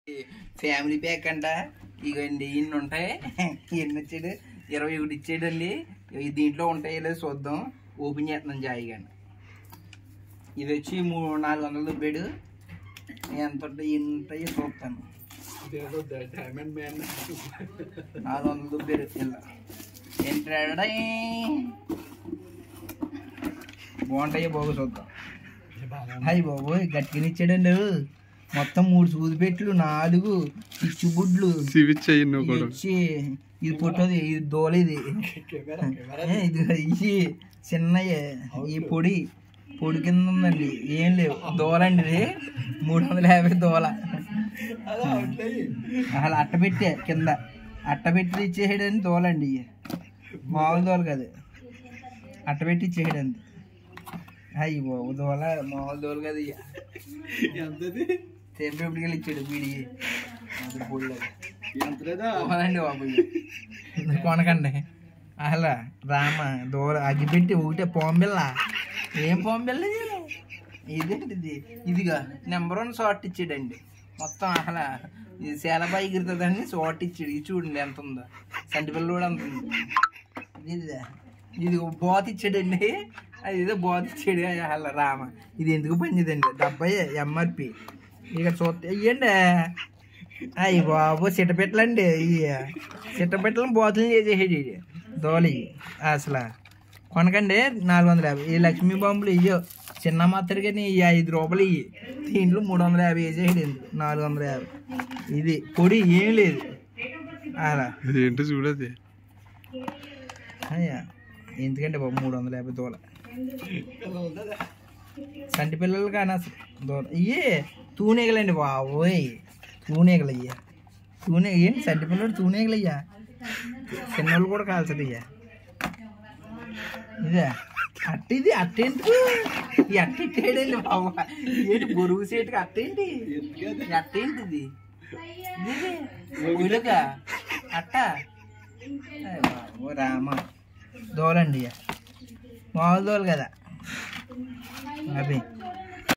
Family pack అంట ఇగండి ఇన్ని ఉంటాయి ఎన్ని వచ్చాడు ఇరవై ఒకటి ఇచ్చాడండి ఇవి దీంట్లో ఉంటాయి లేదు చూద్దాం ఓపెన్ చేస్తున్నాం జాయిగాని ఇది వచ్చి మూడు నాలుగు వందలు దుబ్బాడు ఎంత ఉంటాయి ఎన్ని ఉంటాయి చూస్తాను డైమండ్ మ్యాన్ నాలుగు వందలు దుబ్బాడు ఇలా ఏంటాడా బాగుంటాయి బాబు చూద్దాం హాయ్ బాబు గట్టిగా ఇచ్చాడండి మొత్తం మూడు సూదిపెట్లు నాలుగు పిచ్చి గుడ్లు సివిచ్చాయి నువ్వు కూడా ఇచ్చి ఇది పుట్టది ఇది దోలేది ఏ, ఇది ఇది చిన్నయ్య ఈ పొడి పొడి కింద ఉందండి ఏం లేవు దోలండి ఇది మూడు వందల యాభై దోల అసలు అట్ట పెట్టే కింద అట్ట పెట్టి ఇచ్చేసాడని దోలండి ఇవి మామూలు దోల కాదు అట్ట పెట్టి ఇచ్చేసాడండి అయ్యి బాబు దోల మామూలు దోల కాదు ఇక ఎంతది తెంపేపటికి ఇచ్చాడు వీడి అప్పుడు పొడిలో ఎంతలేదా అవునండి బాబు ఇవి. కొనకండి అసలు రామ దూర అగ్గిపెట్టి ఒకటే పాంబిల్ల ఏం పాంబిల్ల ఇది ఇదేంటిది ఇదిగా నెంబర్ వన్ షార్ట్ ఇచ్చాడండి మొత్తం అసలు ఇది సేలబాయి ఎగురుతుందండి షార్ట్ ఇచ్చాడు ఇది చూడండి ఎంత ఉందో సంటి పిల్ల కూడా ఎంత ఉంది ఇది ఇది బోత ఇచ్చాడండి అది ఏదో బోత ఇచ్చాడు అసలు రామ ఇది ఎందుకు పనిచేదండి డెబ్బై ఎంఆర్పి ఇక చూస్తే ఇయ్యండి అయ్యి బాబు సిట్టపెట్టలండి ఇవి సిట్టపెట్టలను బోతులు చేసేసాడు ఇది దోలి అసలు కొనకండి నాలుగు వందల యాభై ఈ లక్ష్మీ బాంబులు ఇయ్యో చిన్న మాత్రం కానీ ఈ ఐదు రూపాయలు ఇవి దీంట్లో మూడు వందల యాభై వేసేసాడు ఎందుకు నాలుగు వందల యాభై ఇది పొడి ఏం లేదు అలా ఏంటో చూడది అయ్యా ఎందుకంటే బాబు మూడు వందల యాభై దూల సంటి పిల్లలు కానీ అసలు దూల ఇయ్యే తూనీగలండి బాబోయ్ తూనీగలు అయ్యా తూనే ఏంటి సంటి పిల్లడు తూనీగలు అయ్యా చిన్నోళ్ళు కూడా కాల్చదు అయ్యా ఇదే అట్టిది అట్టేంటి ఈ అట్టేటండి బాబు ఏంటి బొరుగు సేటుకి అట్టేంటి ఈ అట్టేంటిది ఇది ఉలుగా అట్ట అయ్య బాబు రామ దోలండి ఇక మామూలు దోలు కదా అవి